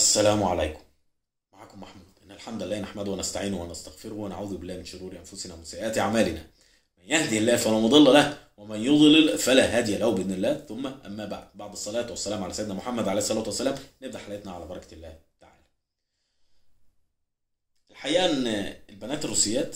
السلام عليكم معكم محمود إن الحمد لله نحمده ونستعينه ونستغفره ونعوذ بالله من شرور أنفسنا ومن سيئات أعمالنا من يهدي الله فلا مضل له ومن يضلل فلا هادي له بإذن الله ثم أما بعد بعد الصلاة والسلام على سيدنا محمد عليه الصلاة والسلام نبدأ حلقتنا على بركة الله تعالى الحقيقة إن البنات الروسيات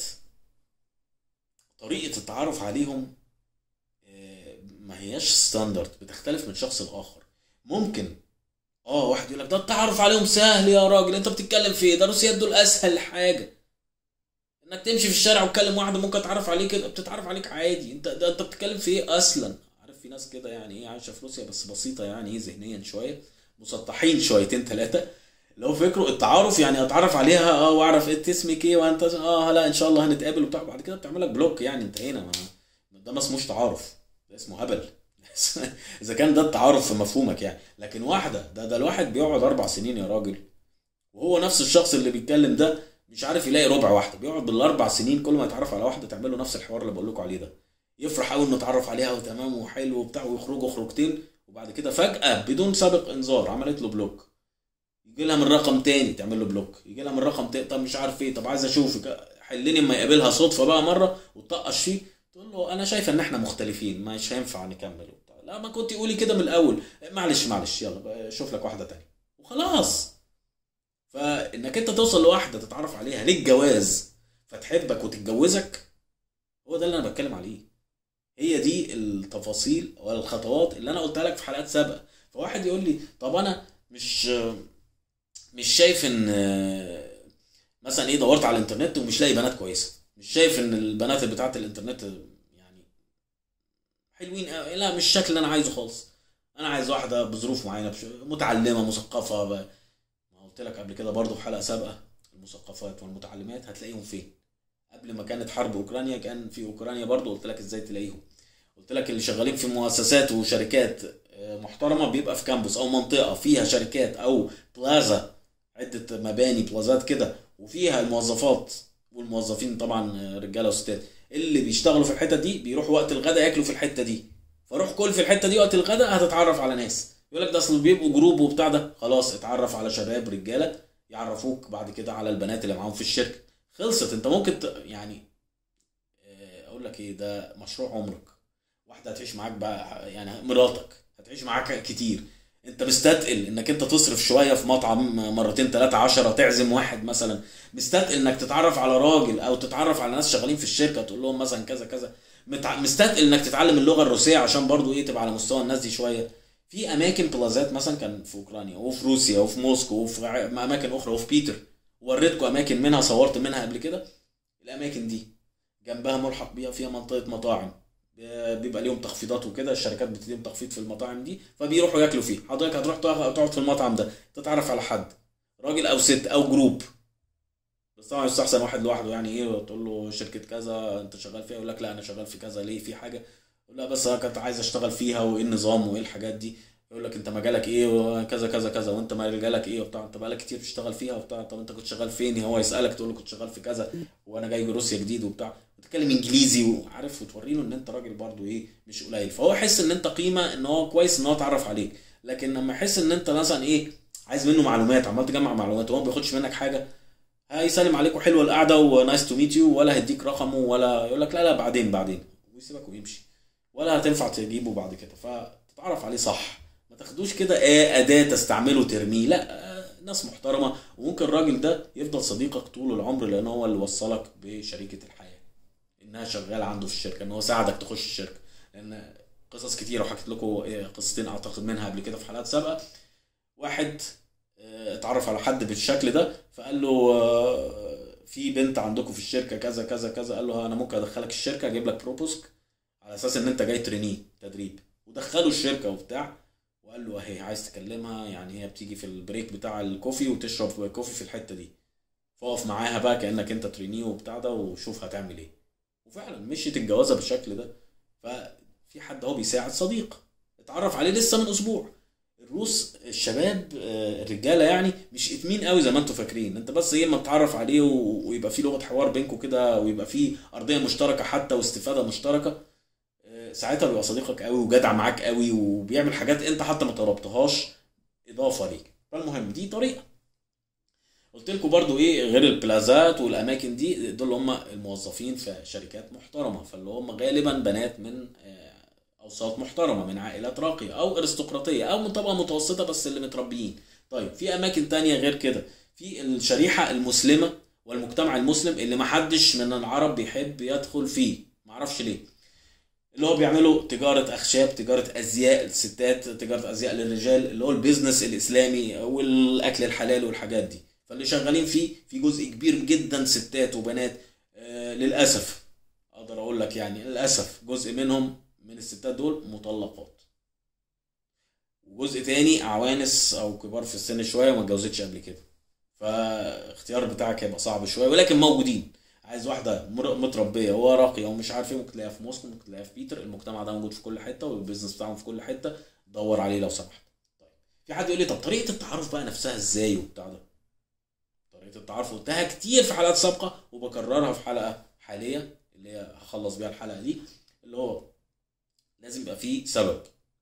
طريقة التعرف عليهم آه، ما هياش ستاندرد بتختلف من شخص لآخر ممكن اه واحد يقول لك ده التعرف عليهم سهل يا راجل انت بتتكلم في ايه ده الروسيات دول اسهل حاجه انك تمشي في الشارع وتكلم واحده ممكن تتعرف عليك كده بتتعرف عليك عادي انت ده انت بتتكلم في ايه اصلا عارف في ناس كده يعني ايه عايشه في روسيا بس بسيطه يعني ايه ذهنيا شويه مسطحين شويتين ثلاثه لو فكروا التعارف يعني اتعرف عليها اه واعرف انت اسمك ايه وانت اه لا ان شاء الله هنتقابل وبتاع بعد كده بتعمل لك بلوك يعني انتهينا ما ده ما اسموش تعارف ده اسمه هبل اذا كان ده التعارف في مفهومك يعني لكن واحده ده ده الواحد بيقعد اربع سنين يا راجل وهو نفس الشخص اللي بيتكلم ده مش عارف يلاقي ربع واحده بيقعد بالاربع سنين كل ما يتعرف على واحده تعمل له نفس الحوار اللي بقول لكم عليه ده يفرح قوي انه اتعرف عليها وتمام وحلو وبتاع ويخرجوا خروجتين وبعد كده فجاه بدون سابق انذار عملت له بلوك يجي لها من رقم تاني تعمل له بلوك يجي لها من رقم تاني طب مش عارف ايه طب عايز اشوفك حلني اما يقابلها صدفه بقى مره وتطقش فيه تقول له انا شايفه ان احنا مختلفين مش هينفع نكمل وبتاع لا ما كنت قولي كده من الاول معلش معلش يلا بقى شوف لك واحده تانية وخلاص فانك انت توصل لواحده تتعرف عليها للجواز فتحبك وتتجوزك هو ده اللي انا بتكلم عليه هي دي التفاصيل والخطوات اللي انا قلتها لك في حلقات سابقه فواحد يقول لي طب انا مش مش شايف ان مثلا ايه دورت على الانترنت ومش لاقي بنات كويسه مش شايف ان البنات اللي بتاعت الانترنت يعني حلوين أوي. لا مش الشكل اللي انا عايزه خالص انا عايز واحده بظروف معينه بش... متعلمه مثقفه ب... ما قلت لك قبل كده برضو في حلقه سابقه المثقفات والمتعلمات هتلاقيهم فين قبل ما كانت حرب اوكرانيا كان في اوكرانيا برضو قلت لك ازاي تلاقيهم قلت لك اللي شغالين في مؤسسات وشركات محترمه بيبقى في كامبوس او منطقه فيها شركات او بلازا عده مباني بلازات كده وفيها الموظفات والموظفين طبعا رجاله وستات اللي بيشتغلوا في الحته دي بيروحوا وقت الغداء ياكلوا في الحته دي فروح كل في الحته دي وقت الغداء هتتعرف على ناس يقول لك ده اصل بيبقوا جروب وبتاع ده خلاص اتعرف على شباب رجاله يعرفوك بعد كده على البنات اللي معاهم في الشركه خلصت انت ممكن ت... يعني اقول لك ايه ده مشروع عمرك واحده هتعيش معاك بقى يعني مراتك هتعيش معاك كتير انت مستثقل انك انت تصرف شويه في مطعم مرتين ثلاثه عشرة تعزم واحد مثلا مستثقل انك تتعرف على راجل او تتعرف على ناس شغالين في الشركه تقول لهم مثلا كذا كذا متع... مستثقل انك تتعلم اللغه الروسيه عشان برضو ايه تبقى على مستوى الناس دي شويه في اماكن بلازات مثلا كان في اوكرانيا وفي روسيا وفي موسكو وفي اماكن اخرى وفي بيتر وريتكم اماكن منها صورت منها قبل كده الاماكن دي جنبها ملحق بيها فيها منطقه مطاعم بيبقى ليهم تخفيضات وكده الشركات بتديهم تخفيض في المطاعم دي فبيروحوا ياكلوا فيه حضرتك هتروح تقعد في المطعم ده تتعرف على حد راجل او ست او جروب بس طبعا يستحسن واحد لوحده يعني ايه تقول له شركه كذا انت شغال فيها يقول لك لا انا شغال في كذا ليه في حاجه يقول لا بس انا كنت عايز اشتغل فيها وايه النظام وايه الحاجات دي يقول لك انت مجالك ايه وكذا كذا كذا وانت مجالك ايه وبتاع انت بقالك كتير بتشتغل فيها وبتاع طب انت كنت شغال فين هو يسالك تقول له كنت شغال في كذا وانا جاي روسيا جديد وبتاع وتتكلم انجليزي وعارف وتوري له ان انت راجل برضو ايه مش قليل فهو يحس ان انت قيمه ان هو كويس ان هو اتعرف عليك لكن لما يحس ان انت مثلا ايه عايز منه معلومات عمال تجمع معلومات وهو ما بياخدش منك حاجه هيسلم عليك وحلوه القعده ونايس تو ميت يو ولا هيديك رقمه ولا يقول لك لا لا بعدين بعدين ويسيبك ويمشي ولا هتنفع تجيبه بعد كده فتتعرف عليه صح ما تاخدوش كده ايه اداه تستعمله ترميه لا ناس محترمه وممكن الراجل ده يفضل صديقك طول العمر لان هو اللي وصلك بشريكه الحياه انها شغاله عنده في الشركه ان هو ساعدك تخش الشركه لان قصص كتيره وحكيت لكم قصتين اعتقد منها قبل كده في حلقات سابقه واحد اتعرف على حد بالشكل ده فقال له في بنت عندكم في الشركه كذا كذا كذا قال له انا ممكن ادخلك الشركه اجيب لك بروبوسك على اساس ان انت جاي ترينيه تدريب ودخله الشركه وبتاع وقال له اهي عايز تكلمها يعني هي بتيجي في البريك بتاع الكوفي وتشرب كوفي في الحته دي فاقف معاها بقى كانك انت ترينيه وبتاع ده وشوف هتعمل ايه وفعلا مشيت الجوازه بالشكل ده ففي حد اهو بيساعد صديق اتعرف عليه لسه من اسبوع الروس الشباب الرجاله يعني مش اتمين قوي زي ما انتوا فاكرين انت بس ايه ما تتعرف عليه ويبقى في لغه حوار بينكم كده ويبقى في ارضيه مشتركه حتى واستفاده مشتركه ساعتها بيبقى صديقك قوي وجدع معاك قوي وبيعمل حاجات انت حتى ما طلبتهاش اضافه ليك فالمهم دي طريقه قلت لكم برضو ايه غير البلازات والاماكن دي دول هم الموظفين في شركات محترمه فاللي هم غالبا بنات من آه، اوساط محترمه من عائلات راقيه او ارستقراطيه او من طبقه متوسطه بس اللي متربيين طيب في اماكن تانية غير كده في الشريحه المسلمه والمجتمع المسلم اللي محدش من العرب بيحب يدخل فيه معرفش ليه اللي هو بيعملوا تجارة أخشاب تجارة أزياء للستات تجارة أزياء للرجال اللي هو البيزنس الإسلامي والأكل الحلال والحاجات دي فاللي شغالين فيه في جزء كبير جدا ستات وبنات آه للأسف أقدر أقول لك يعني للأسف جزء منهم من الستات دول مطلقات وجزء تاني عوانس أو كبار في السن شوية وما اتجوزتش قبل كده فاختيار بتاعك هيبقى صعب شوية ولكن موجودين عايز واحده مر- متربيه وراقيه ومش عارف ايه ممكن تلاقيها في موسكو ممكن تلاقيها في بيتر المجتمع ده موجود في كل حته والبيزنس بتاعهم في كل حته دور عليه لو سمحت طيب في حد يقول لي طب طريقه التعارف بقى نفسها ازاي وبتاع ده طريقه التعارف قلتها كتير في حلقات سابقه وبكررها في حلقه حاليه اللي هي هخلص بيها الحلقه دي اللي هو لازم يبقى فيه سبب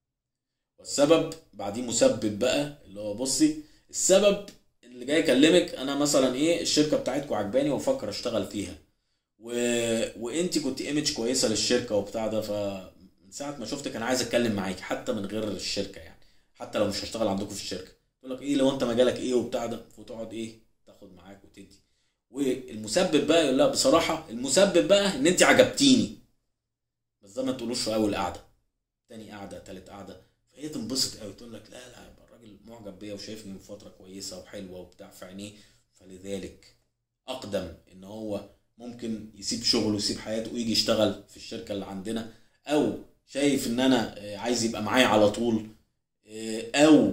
والسبب بعديه مسبب بقى اللي هو بصي السبب اللي جاي اكلمك انا مثلا ايه الشركه بتاعتكم عجباني وبفكر اشتغل فيها و... وانت كنت ايمج كويسه للشركه وبتاع ده فمن ساعه ما شفتك انا عايز اتكلم معاك حتى من غير الشركه يعني حتى لو مش هشتغل عندكم في الشركه تقول لك ايه لو انت مجالك ايه وبتاع ده وتقعد ايه تاخد معاك وتدي والمسبب بقى يقول لها بصراحه المسبب بقى ان انت عجبتيني بس ده ما تقولوش في اول قعده تاني قعده تالت قعده فهي تنبسط قوي تقول لك لا لا يبقى الراجل معجب بيا وشايفني من فتره كويسه وحلوه وبتاع في عينيه فلذلك اقدم ان هو ممكن يسيب شغله ويسيب حياته ويجي يشتغل في الشركه اللي عندنا او شايف ان انا آه، عايز يبقى معايا على طول آه، او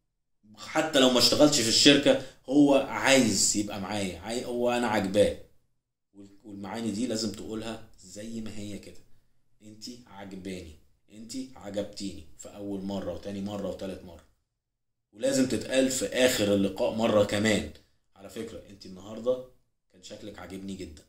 حتى لو ما اشتغلش في الشركه هو عايز يبقى معايا عاي- هو انا عاجباه وال- والمعاني دي لازم تقولها زي ما هي كده انت عجباني انت عجبتيني في اول مره وتاني مره وتالت مره ولازم تتقال في اخر اللقاء مره كمان على فكره انت النهارده كان شكلك عاجبني جدا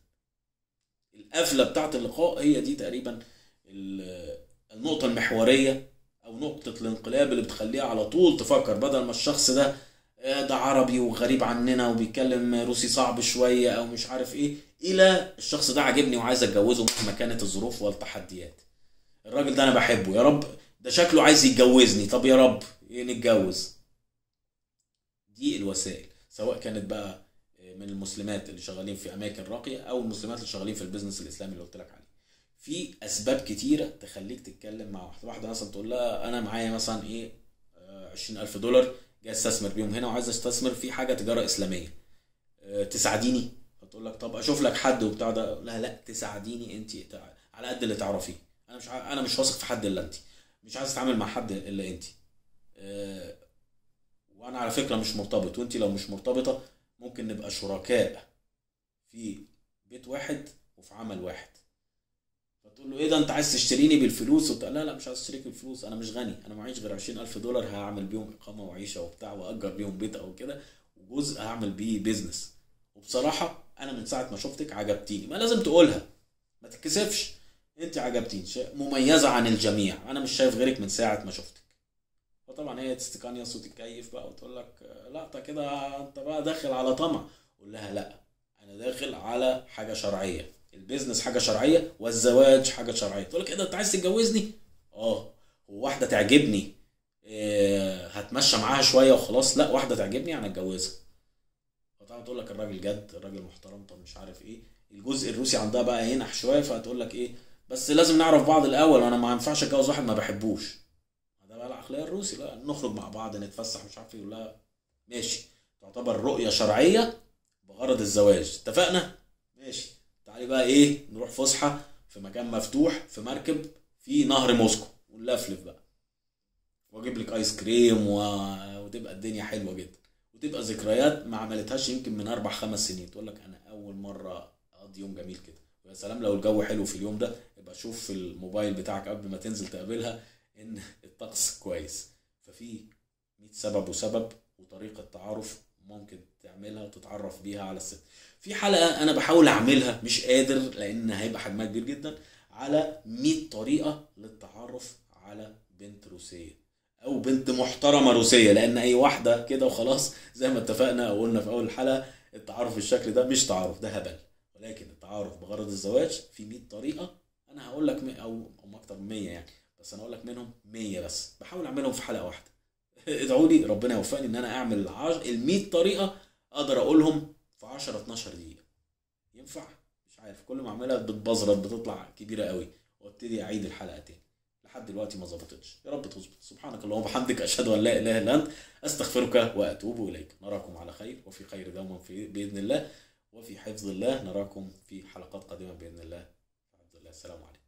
القفله بتاعت اللقاء هي دي تقريبا ال- النقطه المحوريه او نقطه الانقلاب اللي بتخليها على طول تفكر بدل ما الشخص ده آه، ده عربي وغريب عننا وبيتكلم روسي صعب شويه او مش عارف ايه الى الشخص ده عاجبني وعايز اتجوزه مهما كانت الظروف والتحديات الراجل ده انا بحبه يا رب ده شكله عايز يتجوزني طب يا رب إيه نتجوز دي الوسائل سواء كانت بقى من المسلمات اللي شغالين في اماكن راقيه او المسلمات اللي شغالين في البيزنس الاسلامي اللي قلت لك عليه في اسباب كتيره تخليك تتكلم مع واحده واحده مثلا تقول لها انا معايا مثلا ايه آه، 20000 دولار جاي استثمر بيهم هنا وعايز استثمر في حاجه تجاره اسلاميه آه، تساعديني فتقول لك طب اشوف لك حد وبتاع ده لا لا تساعديني انت تع- على قد اللي تعرفيه انا مش ع- انا مش واثق في حد الا انت مش عايز اتعامل مع حد الا انت آه، وانا على فكره مش مرتبط وانت لو مش مرتبطه ممكن نبقى شركاء في بيت واحد وفي عمل واحد فتقول له ايه ده انت عايز تشتريني بالفلوس وبتاع لا لا مش عايز اشتريك بالفلوس انا مش غني انا معيش غير 20000 دولار هعمل بيهم اقامه وعيشه وبتاع واجر بيهم بيت او كده وجزء هعمل بيه بيزنس وبصراحه انا من ساعه ما شفتك عجبتيني ما لازم تقولها ما تتكسفش انت عجبتيني شيء مميزه عن الجميع انا مش شايف غيرك من ساعه ما شفتك فطبعا هي تستكانيص وتتكيف بقى وتقول لك آه، لا انت كده انت بقى داخل على طمع قول لها لا انا داخل على حاجه شرعيه البيزنس حاجه شرعيه والزواج حاجه شرعيه تقول لك ايه ده انت عايز تتجوزني اه وواحده تعجبني إيه هتمشى معاها شويه وخلاص لا واحده تعجبني انا اتجوزها فطبعا تقول لك الراجل جد الراجل محترم طب مش عارف ايه الجزء الروسي عندها بقى ينح شويه فهتقول لك ايه بس لازم نعرف بعض الاول وانا ما ينفعش اتجوز واحد ما بحبوش ده بقى العقليه الروسي لا نخرج مع بعض نتفسح مش عارف ايه يقول لها ماشي تعتبر رؤيه شرعيه بغرض الزواج اتفقنا ماشي تعالي بقى ايه نروح فسحه في مكان مفتوح في مركب في نهر موسكو ونلفلف بقى واجيب لك ايس كريم و... وتبقى الدنيا حلوه جدا وتبقى ذكريات ما عملتهاش يمكن من اربع خمس سنين تقول لك انا اول مره اقضي يوم جميل كده ويا سلام لو الجو حلو في اليوم ده يبقى شوف في الموبايل بتاعك قبل ما تنزل تقابلها ان الطقس كويس ففي 100 سبب وسبب وطريقه تعارف ممكن تعملها وتتعرف بيها على الست في حلقه انا بحاول اعملها مش قادر لان هيبقى حجمها كبير جدا على 100 طريقه للتعرف على بنت روسيه او بنت محترمه روسيه لان اي واحده كده وخلاص زي ما اتفقنا او قلنا في اول الحلقه التعارف بالشكل ده مش تعارف ده هبل ولكن التعارف بغرض الزواج في 100 طريقه انا هقول لك مي- او او اكتر من 100 يعني بس انا هقول لك منهم 100 بس بحاول اعملهم في حلقه واحده ادعوا لي ربنا يوفقني ان انا اعمل ال 100 طريقه اقدر اقولهم في 10 12 دقيقه ينفع مش عارف كل ما اعملها بتبزرط بتطلع كبيره قوي وابتدي اعيد الحلقه تاني لحد دلوقتي ما ظبطتش يا رب تظبط سبحانك اللهم وبحمدك اشهد ان لا اله الا انت استغفرك واتوب اليك نراكم على خير وفي خير دوما في باذن الله وفي حفظ الله نراكم في حلقات قادمه باذن الله في حفظ الله السلام عليكم